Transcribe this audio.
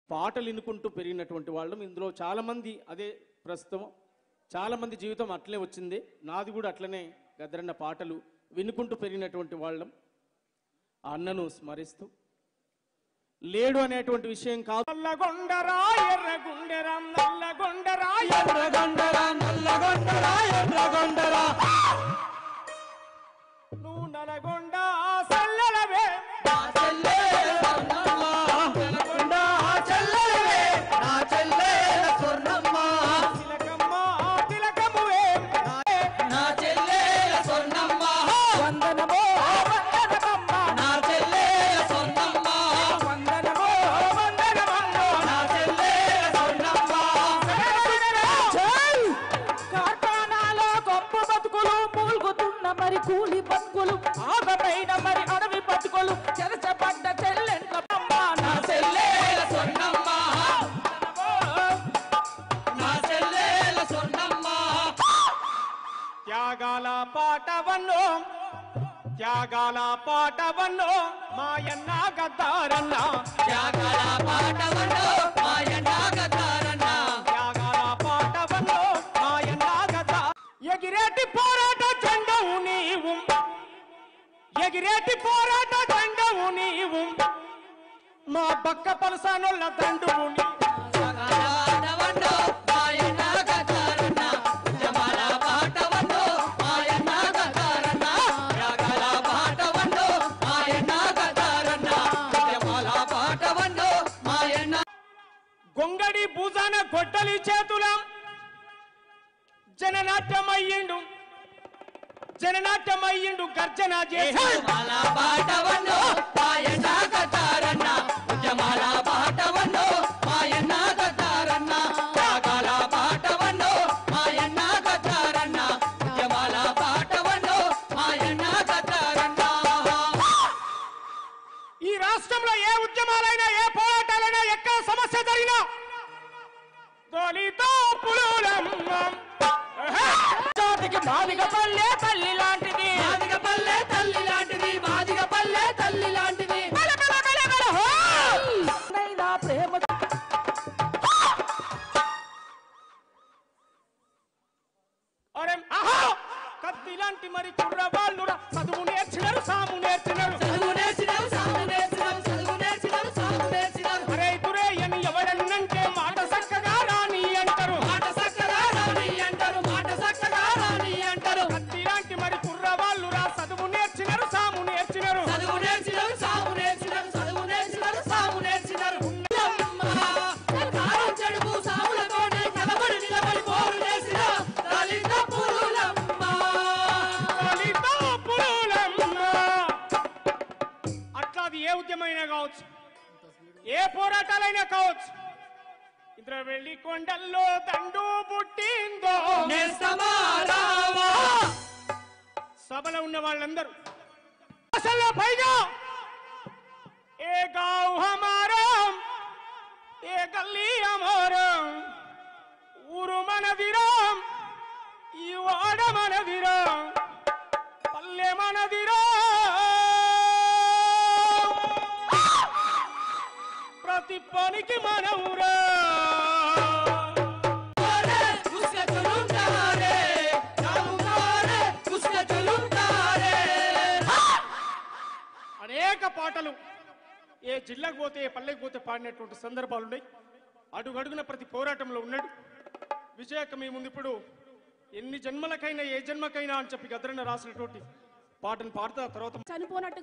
పాటలు వినుకుంటూ పెరిగినటువంటి వాళ్ళం ఇందులో చాలామంది అదే ప్రస్తుతం చాలామంది జీవితం అట్లే వచ్చింది నాది కూడా అట్లనే గద్దరన్న పాటలు వినుకుంటూ పెరిగినటువంటి వాళ్ళం ఆ అన్నను స్మరిస్తూ లేడు అనేటువంటి విషయం కాదు నల్లగొండరా ఎర్రగుండెరా నల్లగొండరా ఎర్రగొండరా నల్లగొండరా ఎర్రగొండరా నువ్వు నలగొండ సెల్లలవే తిలకమ్మ తిలకమువే వందనమో వందనమమ్మ వందనమో వందనమమ్మ కార్ఖానాలో గొప్ప బతుకులు మూలుగుతున్న మరి కూలి బతుకులు ఆగమైన మరి అడవి బతుకులు చెరచబడ్డ చెల్లెండ్ల బొమ్మ నా చెల్లెల త్యాగాల పాటవన్నో త్యాగాల పాటవన్నో మాయన్న గద్దారన్న త్యాగాల పాటవన్నో మాయన్న గద్దా ఎగిరేటి పోరాట జెండవు నీవు ఎగిరేటి పోరాట జెండవు నీవు మా పక్క పలసానొల్ల దండువు నీవు గొంగడి భూజాన గొడ్డలి చేతుల జననాట్యమయ్యిండు జననాట్యమయ్యిండు గర్జన చేసి ఈ రాష్ట్రంలో ఏ ఉద్యమాలైనా ఏ పోరాటాలైనా ఎక్కడ సమస్య జరిగినా దళిత పులులమ్మ జాతికి మాదిగ పల్లె తల్లి లాంటిది బల బల బల బల హో! నైనా ప్రేమ అరే ఆహా కత్తి లాంటి మరి కుర్రవాళ్ళు చదువు నేర్చినారు సాము నేర్చినారు అరే దురే అని ఎవరన్నంటే మాట చక్కగా రాని అంటారు కత్తి లాంటి మరి కుర్రవాళ్ళు రా చదువు నేర్చినారు సాము నేర్చినారు దళిత పులులమ్మ అట్లా అది ఏ ఉద్యమైనా కావచ్చు ఏ పోరాటాలైనా కావచ్చు ఇంద్ర వెళ్ళి కొండల్లో దండు పుట్టిందో సభలో ఉన్న వాళ్ళందరూ అసలు పైగా ఏ గావ్ హమారా ఏ గల్లీ హమారా ఊరు మనదిరా ఈ వాడ మనదిరా పల్లె మనదిరా ప్రతి పనికి మనవురా అనేక పాటలు ఏ జిల్లాకు పోతే ఏ పల్లెకి పోతే పాడినటువంటి సందర్భాలు ఉన్నాయి అడుగడుగున ప్రతి పోరాటంలో ఉన్నాడు విజయక మీ ముందు ఇప్పుడు ఎన్ని జన్మలకైనా ఏ జన్మకైనా అని చెప్పి గద్రన్న రాసినటువంటి పాటను పాడతా తర్వాత చనిపోనట్టు